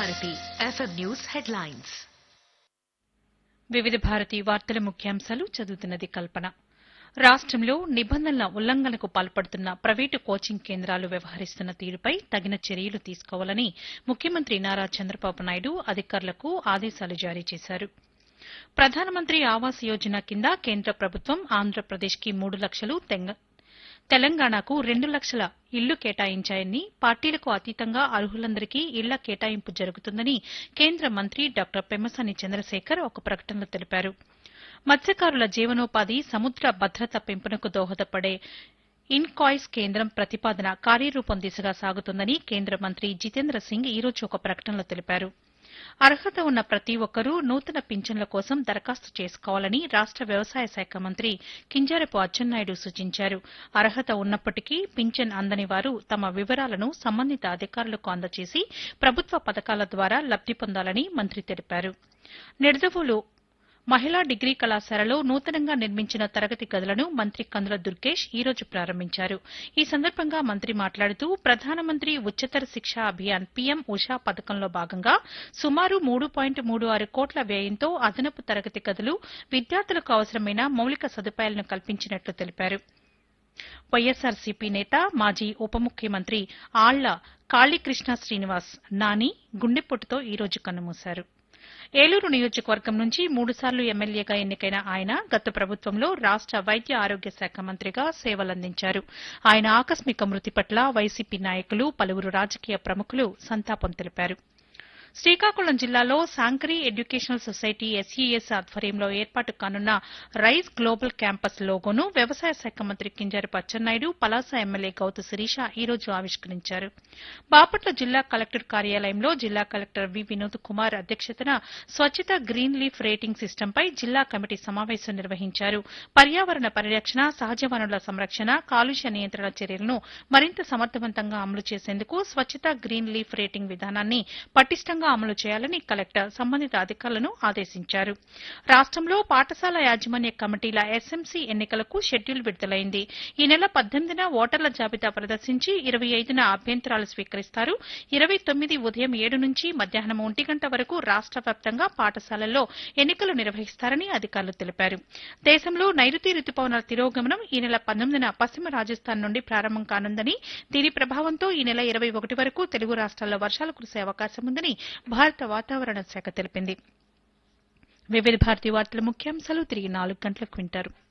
Bharati FM news headlines వివిధ భారతి వార్తల ముఖ్యాంశాలు చదువుతున్నది కల్పన రాష్టంలో నిబంధనల ఉల్లంఘనకు పాల్పడుతున్న ప్రైవేటు కోచింగ్ కేంద్రాలు వ్యవహరిస్తున్న తీరుపై తగిన చర్యలు తీసుకోవాలని ముఖ్యమంత్రి నారా చంద్రబాబు నాయుడు అధికారులకు ఆదేశాలు జారీ చేశారు ప్రధానమంత్రి ఆవాస్ యోజన కింద కేంద్ర ప్రభుత్వం ఆంధ్రప్రదేశ్కి మూడు లక్షలు తెంగ- తెలంగాణకు రెండు లక్షల ఇళ్లు కేటాయించాయని పార్టీలకు అతీతంగా అర్హులందరికీ ఇళ్ల కేటాయింపు జరుగుతుందని కేంద్ర మంత్రి డాక్టర్ పెమ్మసాని చంద్రశేఖర్ ఒక ప్రకటనలో తెలిపారు మత్స్యకారుల జీవనోపాధి సముద్ర భద్రత పెంపునకు దోహదపడే ఇన్కాయిస్ కేంద్రం ప్రతిపాదన కార్యరూపం దిశగా సాగుతుందని కేంద్ర మంత్రి జితేంద్ర సింగ్ ఈ రోజు ఒక ప్రకటనలో తెలిపారు అర్హత ఉన్న ప్రతి ఒక్కరూ నూతన పింఛన్ల కోసం దరఖాస్తు చేసుకోవాలని రాష్ట వ్యవసాయ శాఖ మంత్రి కింజారపు అచ్చెన్నాయుడు సూచించారు అర్హత ఉన్నప్పటికీ పింఛన్ అందని వారు తమ వివరాలను సంబంధిత అధికారులకు అందజేసి ప్రభుత్వ పథకాల ద్వారా లబ్ది పొందాలని మంత్రి తెలిపారు నిడదవోలు మహిళా డిగ్రీ కళాశాలలో నూతనంగా నిర్మించిన తరగతి గదులను మంత్రి కందుల దుర్గేష్ ఈ రోజు ప్రారంభించారు ఈ సందర్భంగా మంత్రి మాట్లాడుతూ ప్రధానమంత్రి ఉच्चతర శిక్ష అభియాన్ పీఎం ఉషా పథకంలో భాగంగా సుమారు మూడు పాయింట్ మూడు ఆరు కోట్ల వ్యయంతో అదనపు తరగతి గదులు విద్యార్థులకు అవసరమైన మౌలిక సదుపాయాలను కల్పించినట్లు తెలిపారు వైఎస్సార్సీపీ నేత మాజీ ఉప ముఖ్యమంత్రి ఆళ్ల కాళీకృష్ణ శ్రీనివాస్ నాని గుండెపోటుతో ఈ రోజు కన్నుమూశారు ఏలూరు నియోజకవర్గం నుంచి మూడుసార్లు ఎమ్మెల్యేగా ఎన్నికైన ఆయన గత ప్రభుత్వంలో రాష్ట వైద్య ఆరోగ్య శాఖ మంత్రిగా సేవలందించారు ఆయన ఆకస్మిక మృతి పట్ల వైసీపీ నాయకులు పలువురు రాజకీయ ప్రముఖులు సంతాపం తెలిపారు శ్రీకాకుళం జిల్లాలో సాంకరీ ఎడ్యుకేషనల్ సొసైటీ ఎస్ఈఎస్ ఆధ్వర్యంలో ఏర్పాటు కానున్న రైస్ గ్లోబల్ క్యాంపస్ లోగోను వ్యవసాయ శాఖ మంత్రి కింజారపు అచ్చెన్నాయుడు పలాస ఎమ్మెల్యే గౌతు శిరీష ఈ రోజు ఆవిష్కరించారు బాపట్ల జిల్లా కలెక్టర్ కార్యాలయంలో జిల్లా కలెక్టర్ వి వినోద్ కుమార్ అధ్యక్షతన స్వచ్ఛత గ్రీన్ లీఫ్ రేటింగ్ సిస్టంపై జిల్లా కమిటీ సమావేశం నిర్వహించారు పర్యావరణ పరిరక్షణ సహజ వనరుల సంరక్షణ కాలుష్య నియంత్రణ చర్యలను మరింత సమర్థవంతంగా అమలు చేసేందుకు స్వచ్ఛత గ్రీన్ లీఫ్ రేటింగ్ విధానాన్ని పటిష్టంగా అమలు చేయాలని కలెక్టర్ సంబంధిత అధికారులను ఆదేశించారు రాష్టంలో పాఠశాల యాజమాన్య కమిటీల ఎస్ఎంసీ ఎన్నికలకు షెడ్యూల్ విడుదలైంది ఈ నెల పద్దెనిమిదిన ఓటర్ల జాబితా ప్రదర్శించి ఇరవై ఐదున అభ్యంతరాలు స్వీకరిస్తారు ఇరవై తొమ్మిది ఉదయం ఏడు నుంచి మధ్యాహ్నం ఒంటి గంట వరకు రాష్ట వ్యాప్తంగా పాఠశాలల్లో ఎన్నికలు నిర్వహిస్తారని అధికారులు తెలిపారు దేశంలో నైరుతి రుతుపవనాల తిరోగమనం ఈ నెల పంతొమ్మిదిన పశ్చిమ రాజస్థాన్ నుండి ప్రారంభం కానుందని దీని ప్రభావంతో ఈ నెల ఇరవై ఒకటి వరకు తెలుగు రాష్ట్రాల్లో వర్షాలు కురిసే అవకాశం ఉందని భారత వాతావరణ శాఖ తెలిపింది వివిధ భారతి వార్తల ముఖ్యాంశాలు తిరిగి నాలుగు గంటలకు వింటారు